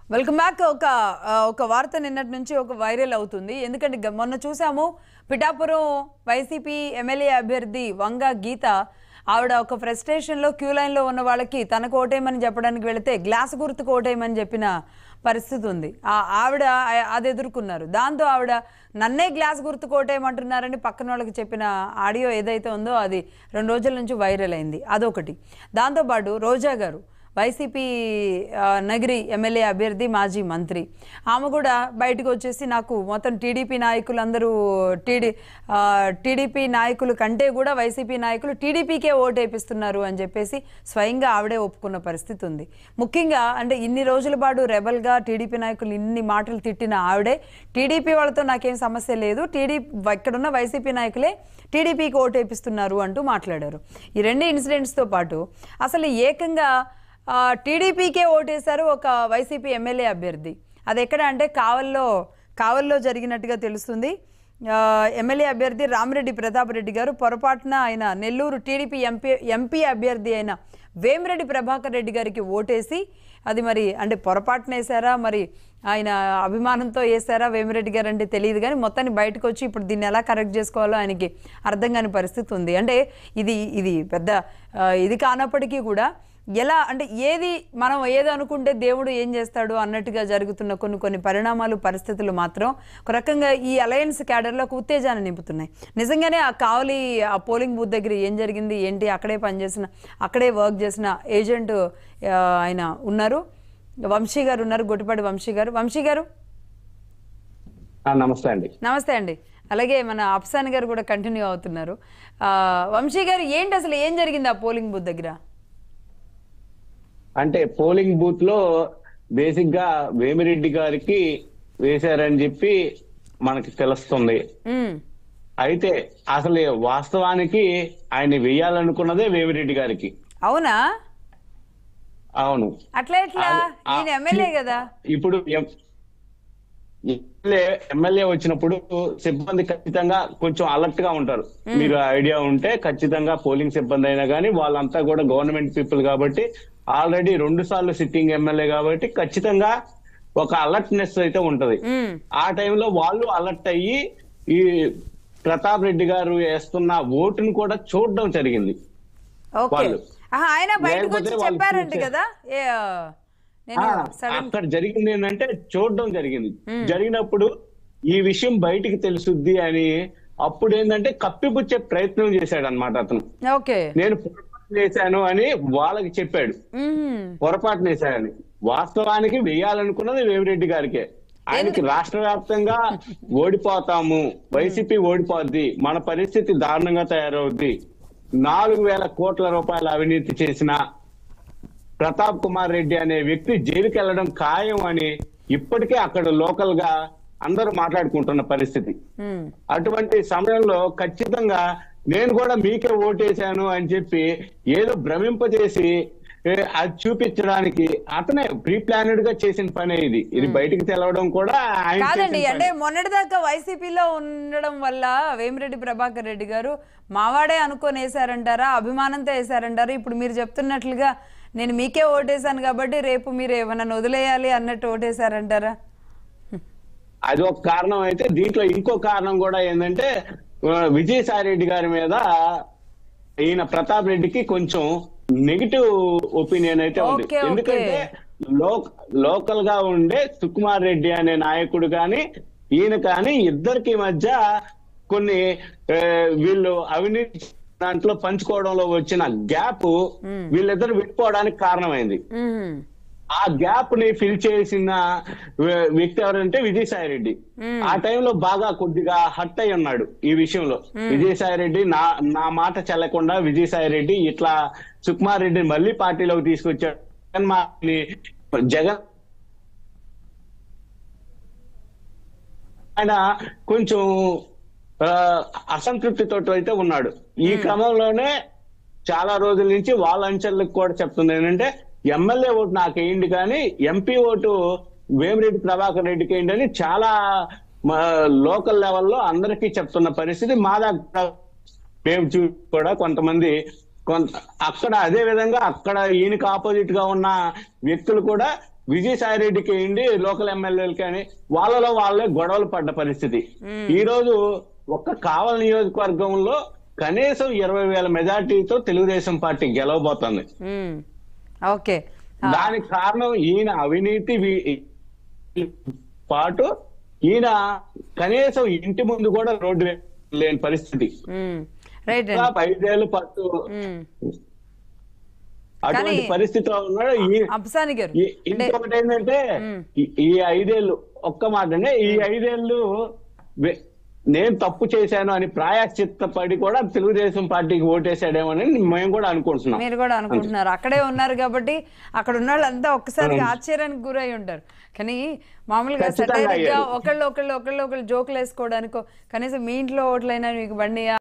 Welcome back ఒక ఆ, ఒక వార్త నిన్నటి నుంచి ఒక వైరల్ అవుతుంది ఎందుకంటే గ- మొన్న చూసాము పిఠాపురం వైసీపీ ఎమ్మెల్యే అభ్యర్థి వంగ గీత ఆవిడ ఒక ఫ్రస్ట్రేషన్లో క్యూ లైన్లో ఉన్న వాళ్ళకి తనకు ఓటేయమని చెప్పడానికి వెళితే గ్లాస్ గుర్తుకు ఓటేయమని చెప్పిన పరిస్థితి ఉంది ఆ ఆవిడ ఆ- అది ఎదుర్కొన్నారు దాంతో ఆవిడ నన్నే గ్లాస్ గుర్తుకు ఓటేయమంటున్నారని పక్కన వాళ్ళకి చెప్పిన ఆడియో ఏదైతే ఉందో అది రెండు రోజుల నుంచి వైరల్ అయింది అదొకటి దాంతోపాటు రోజా గారు వైసీపీ ఆ, నగరి ఎమ్మెల్యే అభ్యర్థి మాజీ మంత్రి ఆమె కూడా బయటకు వచ్చేసి నాకు మొత్తం టీడీపీ నాయకులందరూ టీడీ ఆ, టీడీపీ నాయకుల కంటే కూడా వైసీపీ నాయకులు టీడీపీకే ఓటు వేపిస్తున్నారు అని చెప్పేసి స్వయంగా ఆవిడే ఒప్పుకున్న పరిస్థితి ఉంది ముఖ్యంగా అంటే ఇన్ని రోజుల పాటు రెబల్గా టీడీపీ నాయకులు ఇన్ని మాటలు తిట్టిన ఆవిడే టీడీపీ వాళ్ళతో నాకేం సమస్య లేదు టీడీపీ ఇక్కడున్న వైసీపీ నాయకులే టీడీపీకి ఓటు వేపిస్తున్నారు అంటూ మాట్లాడారు ఈ రెండు ఇన్సిడెంట్స్తో పాటు అసలు ఏకంగా ఆ, టీడీపీకే ఓటేశారు ఒక వైసీపీ ఎమ్మెల్యే అభ్యర్థి అది ఎక్కడ అంటే కావల్లో కావల్లో జరిగినట్టుగా తెలుస్తుంది ఆ, ఎమ్మెల్యే అభ్యర్థి రామిరెడ్డి ప్రతాప్ రెడ్డి గారు పొరపాటున ఆయన నెల్లూరు టీడీపీ ఎంపీ ఎంపీ అభ్యర్థి అయిన వేమిరెడ్డి ప్రభాకర్ రెడ్డి గారికి ఓటేసి అది మరి అంటే పొరపాటున వేసారా మరి ఆయన అభిమానంతో వేసారా వేమిరెడ్డి గారు అంటే తెలియదు కానీ మొత్తాన్ని బయటకు వచ్చి ఇప్పుడు దీన్ని ఎలా కరెక్ట్ చేసుకోవాలో ఆయనకి అర్థం కాని పరిస్థితి ఉంది అంటే ఇది ఇది పెద్ద ఆ, ఇది కానప్పటికీ కూడా ఎలా అంటే ఏది మనం ఏది అనుకుంటే దేవుడు ఏం చేస్తాడు అన్నట్టుగా జరుగుతున్న కొన్ని కొన్ని పరిణామాలు పరిస్థితులు మాత్రం ఒక రకంగా ఈ అలయన్స్ క్యాడర్లో ఒక ఉత్తేజాన్ని నింపుతున్నాయి నిజంగానే ఆ కావలి ఆ పోలింగ్ బూత్ దగ్గర ఏం జరిగింది ఏంటి అక్కడే పనిచేసిన అక్కడే వర్క్ చేసిన ఏజెంట్ ఆ, ఆయన ఉన్నారు వంశీ గారు ఉన్నారు గొట్టిపాటి వంశీ గారు వంశీ గారు ఆ, నమస్తే అండి నమస్తే అండి అలాగే మన అఫ్సాన్ గారు కూడా కంటిన్యూ అవుతున్నారు ఆ, వంశీ గారు ఏంటి అసలు ఏం జరిగింది ఆ పోలింగ్ బూత్ దగ్గర అంటే పోలింగ్ బూత్ లో బేసిక్ గా వేమిరెడ్డి గారికి వేశారని చెప్పి మనకి తెలుస్తుంది ఉమ్, అయితే అసలు వాస్తవానికి ఆయన వేయాలనుకున్నదే వేమిరెడ్డి గారికి అవునా అవును అట్లా ఎట్లా అది- ఆ- ఈయన ఎమ్మెల్యే కదా ఇప్పుడు ఎం- ఎమ్మెల్యే ఎమ్మెల్యే వచ్చినప్పుడు సిబ్బంది ఖచ్చితంగా కొంచెం అలర్ట్ గా ఉంటారు మీరు ఐడియా ఉంటే ఖచ్చితంగా పోలింగ్ సిబ్బంది అయినా కానీ వాళ్ళంతా కూడా గవర్నమెంట్ పీపుల్ కాబట్టి ఆల్రెడీ రెండు సార్లు సిట్టింగ్ ఎమ్మెల్యే కాబట్టి ఖచ్చితంగా ఒక అలర్ట్నెస్ అయితే ఉంటది ఉమ్, ఆ టైంలో వాళ్ళు అలర్ట్ అయ్యి ఈ ప్రతాప్ రెడ్డి గారు వేస్తున్న ఓటును కూడా చూడడం జరిగింది ఓకే వాళ్ళు. ఆహా, ఆయన బయటకు లేకపోతే వచ్చి వాళ్ళు చెప్పారంట చూసే- కదా ఏ ఆ, నేను ఆ, సడన్ అక్కడ జరిగింది ఏంటంటే చూడడం జరిగింది జరిగినప్పుడు ఈ విషయం బయటికి తెలుసుద్ది అని అప్పుడు ఏంటంటే కప్పిపుచ్చే ప్రయత్నం చేశాడు అనమాట అతను ఓకే నేను పొరపాటు చేశాను అని వాళ్ళకి చెప్పాడు ఉమ్, పొరపాటు చేశాడని వాస్తవానికి వేయాలనుకున్నది వేమిరెడ్డి గారికే ఆయనకి రాష్ట్ర వ్యాప్తంగా ఓడిపోతాము వైసీపీ ఓడిపోద్ది మన పరిస్థితి దారుణంగా తయారవుద్ది నాలుగు వేల కోట్ల రూపాయల అవినీతి చేసిన ప్రతాప్ కుమార్ రెడ్డి అనే వ్యక్తి జైలుకి వెళ్ళడం ఖాయం అని ఇప్పటికే అక్కడ లోకల్ గా అందరూ మాట్లాడుకుంటున్న పరిస్థితి ఉమ్, అటువంటి సమయంలో ఖచ్చితంగా నేను కూడా మీకే ఓటేశాను అని చెప్పి ఏదో భ్రమింపజేసి ఏ, అది చూపించడానికి అతనే ప్రీ ప్లానెడ్ గా చేసిన పనే ఇది ఇది బయటికి తెలవడం కూడా ఆయన కాదండి చేసిన అంటే మొన్నటిదాకా వైసీపీలో ఉండడం వల్ల వేమిరెడ్డి ప్రభాకర్ రెడ్డి గారు మావాడే అనుకొని వేశారంటారా అభిమానంతో వేశారంటారా ఇప్పుడు మీరు చెప్తున్నట్లుగా నేను మీకే ఓటేశాను కాబట్టి రేపు మీరు ఏమన్నా వదిలేయాలి అన్నట్టు ఓటేశారంటారా అది ఒక కారణం అయితే దీంట్లో ఇంకో కారణం కూడా ఏంటంటే ఆ, విజయసాయి రెడ్డి గారి మీద ఈయన ప్రతాప్ రెడ్డికి కొంచెం నెగిటివ్ ఒపీనియన్ అయితే ఉంది ఓకే, ఓకే. ఎందుకంటే లోక్ లోకల్ గా ఉండే సుకుమార్ రెడ్డి అనే నాయకుడు కానీ ఈయన కానీ ఇద్దరికి మధ్య కొన్ని ఆ, వీళ్ళు అవినీతి దాంట్లో పంచుకోవడంలో వచ్చిన గ్యాప్ వీళ్ళిద్దరు విడిపోవడానికి కారణమైంది ఉమ్, ఆ గ్యాప్ ని ఫిల్ చేసిన వ్య- వ్యక్తి ఎవరంటే విజయసాయి రెడ్డి ఆ టైంలో బాగా కొద్దిగా హట్ అయి ఉన్నాడు ఈ విషయంలో విజయసాయి రెడ్డి నా నా మాట చెల్లకుండా విజయసాయి రెడ్డి ఇట్లా సుకుమార్ రెడ్డిని మళ్ళీ పార్టీలోకి తీసుకొచ్చాడు జగన్ మాటని జగన్ ఆయన కొంచెం ఆ, అసంతృప్తితో అయితే ఉన్నాడు ఈ క్రమంలోనే చాలా రోజుల నుంచి వాళ్ళ అంచెలకు కూడా చెప్తుంది ఏంటంటే ఎమ్మెల్యే ఓటు నాకు వేయండి కానీ ఎంపీ ఓటు వేమిరెడ్డి ప్రభాకర్ రెడ్డికి వేయండి అని చాలా లోకల్ లెవెల్లో అందరికీ చెప్తున్న పరిస్థితి మా దగ్గర మేము చూ కూడా కొంతమంది కొంత అక్కడ అదే విధంగా అక్కడ ఈయనకి ఆపోజిట్ గా ఉన్న వ్యక్తులు కూడా విజయసాయి రెడ్డికి అయింది లోకల్ ఎమ్మెల్యేలకి అని వాళ్ళలో వాళ్ళే గొడవలు పడ్డ పరిస్థితి ఈ రోజు ఒక్క కావల నియోజకవర్గంలో కనీసం ఇరవై వేల మెజార్టీతో తెలుగుదేశం పార్టీ గెలవబోతుంది మ్మ్. ఓకే దానికి కారణం ఈయన అవినీతి వి- పాటు ఈయన కనీసం ఇంటి ముందు కూడా రోడ్డు లేని పరిస్థితి మ్మ్. రైట్ అండి దాదాపు ఐదేళ్ళు పట్టు మ్మ్. అటువంటి కానీ- పరిస్థితిలో ఉన్నాడు ఈ- అప్సాని గారు ఈ- ఇంకొకటి ఏంటంటే ఈ- ఈ ఐదేళ్ళు ఒక్క మాట అంటే ఈ ఐదేళ్ళు వె- నేను తప్పు చేశాను అని ప్రాయశ్చిత్త పడి కూడా తెలుగుదేశం పార్టీకి ఓటేసాడేమని మేము కూడా అనుకుంటున్నాం మీరు కూడా అనుకుంటున్నారు అక్కడే ఉన్నారు కాబట్టి అక్కడ ఉన్న వాళ్ళంతా ఒక్కసారి ఆశ్చర్యానికి గురై ఉంటారు కానీ మామూలుగా ఖచ్చితంగా సటైరిక్ గా అయ్యారు. ఒకళ్ళు ఒకళ్ళు ఒకళ్ళు ఒకళ్ళు జోకులు వేసుకోవడానికో కనీసం మీ ఇంట్లో ఓట్లైనా మీకు బండి